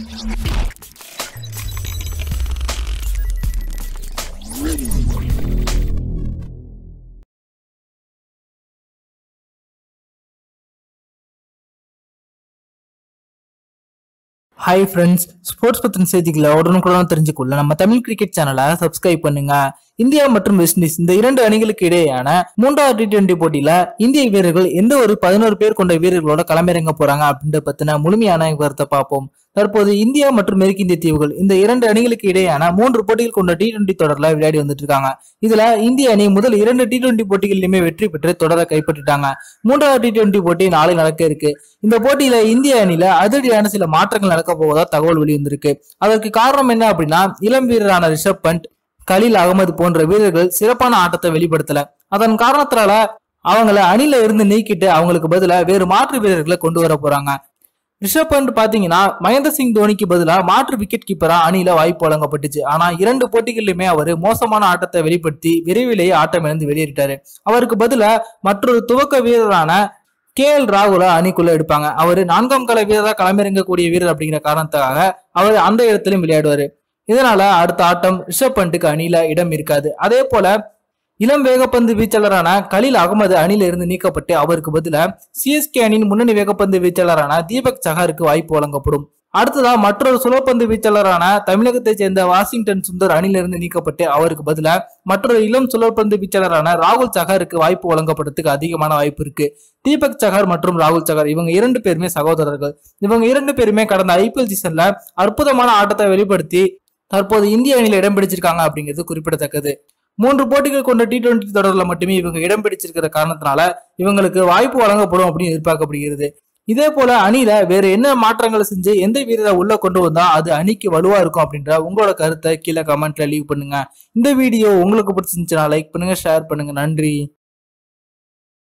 hi friends sports பத்தின செய்திகளை உடனுக்குடன் தெரிஞ்சுக்கொள்ள நம்ம தமிழ் கிரிக்கெட் சேனலை சப்ஸ்கிரைப் பண்ணுங்க இந்தியா மற்றும் வெஸ்ட் இண்டீஸ் இந்த இரண்டு அணிகளுக்கு இடையேயான மூன்றாவது டி டுவெண்டி போட்டியில இந்திய வீரர்கள் எந்த ஒரு பதினோரு பேர் கொண்ட வீரர்களோட களமிறங்க போறாங்க அப்படின்ற பத்தின முழுமையான விவரத்தை பார்ப்போம் தற்போது இந்தியா மற்றும் மேற்கிந்திய தீவுகள் இந்த இரண்டு அணிகளுக்கு இடையேயான மூன்று போட்டிகள் கொண்ட டி டுவெண்டி தொடர்ல விளையாடி வந்துட்டு இருக்காங்க இதுல இந்திய அணி முதல் இரண்டு டி டுவெண்டி போட்டிகளிலுமே வெற்றி பெற்று தொடரை கைப்பற்றிட்டாங்க மூன்றாவது டி டுவெண்டி போட்டி நாளை நடக்க இருக்கு இந்த போட்டியில இந்திய அணியில அதிரடியான சில மாற்றங்கள் நடக்க போவதா தகவல் வெளிவந்திருக்கு அதற்கு காரணம் என்ன அப்படின்னா இளம் வீரரான ரிஷப் பண்ட் கலீல் அகமது போன்ற வீரர்கள் சிறப்பான ஆட்டத்தை வெளிப்படுத்தல அதன் காரணத்தினால அவங்கள அணில இருந்து நீக்கிட்டு அவங்களுக்கு பதிலா வேறு மாற்று வீரர்களை கொண்டு வர போறாங்க ரிஷப் பண்ட் பாத்தீங்கன்னா மகேந்திர சிங் தோனிக்கு பதிலா மாற்று விக்கெட் கீப்பரா அணியில வாய்ப்பு வழங்கப்பட்டுச்சு ஆனா இரண்டு போட்டிகளிலுமே அவர் மோசமான ஆட்டத்தை வெளிப்படுத்தி விரைவிலேயே ஆட்டம் இழந்து வெளியேறிட்டாரு அவருக்கு பதிலா மற்றொரு துவக்க வீரரான கே எல் ராகுல அணிக்குள்ள எடுப்பாங்க அவர் நான்காம் கால வீரரா களமிறங்கக்கூடிய வீரர் அப்படிங்கிற காரணத்துக்காக அவர் அந்த இடத்திலும் விளையாடுவாரு இதனால அடுத்த ஆட்டம் ரிஷப் பண்ட்டுக்கு அணியில இடம் இருக்காது அதே போல இளம் வேகப்பந்து வீச்சாளரான கலீல் அகமது அணியில இருந்து நீக்கப்பட்டு அவருக்கு பதிலா சிஎஸ்கே அணியின் முன்னணி வேகப்பந்து வீச்சாளரான தீபக் சஹாருக்கு வாய்ப்பு வழங்கப்படும் அடுத்ததா மற்றொரு சுழற்பந்து வீச்சாளரான தமிழகத்தைச் சேர்ந்த வாஷிங்டன் சுந்தர் அணியிலிருந்து நீக்கப்பட்டு அவருக்கு பதிலா மற்றொரு இளம் சுழற்பந்து வீச்சாளரான ராகுல் சஹாருக்கு வாய்ப்பு வழங்கப்படுறதுக்கு அதிகமான வாய்ப்பு இருக்கு தீபக் சஹார் மற்றும் ராகுல் சஹார் இவங்க இரண்டு பேருமே சகோதரர்கள் இவங்க இரண்டு பேருமே கடந்த ஐபிஎல் சீசன்ல அற்புதமான ஆட்டத்தை வெளிப்படுத்தி தற்போது இந்திய அணியில இடம் பிடிச்சிருக்காங்க அப்படிங்கிறது குறிப்பிடத்தக்கது மூன்று போட்டிகள் கொண்ட டி டுவெண்டி தொடர்ல மட்டுமே இவங்க இடம் பிடிச்சிருக்கிற காரணத்தினால இவங்களுக்கு வாய்ப்பு வழங்கப்படும் அப்படின்னு எதிர்பார்க்கப்படுகிறது இதே போல அணியில வேற என்ன மாற்றங்களை செஞ்சு எந்த வீரரை உள்ள கொண்டு வந்தா அது அணிக்கு வலுவா இருக்கும் அப்படின்ற உங்களோட கருத்தை கீழே கமெண்ட்ல லீவ் பண்ணுங்க இந்த வீடியோ உங்களுக்கு பிடிச்சிருந்துச்சுன்னா லைக் பண்ணுங்க ஷேர் பண்ணுங்க நன்றி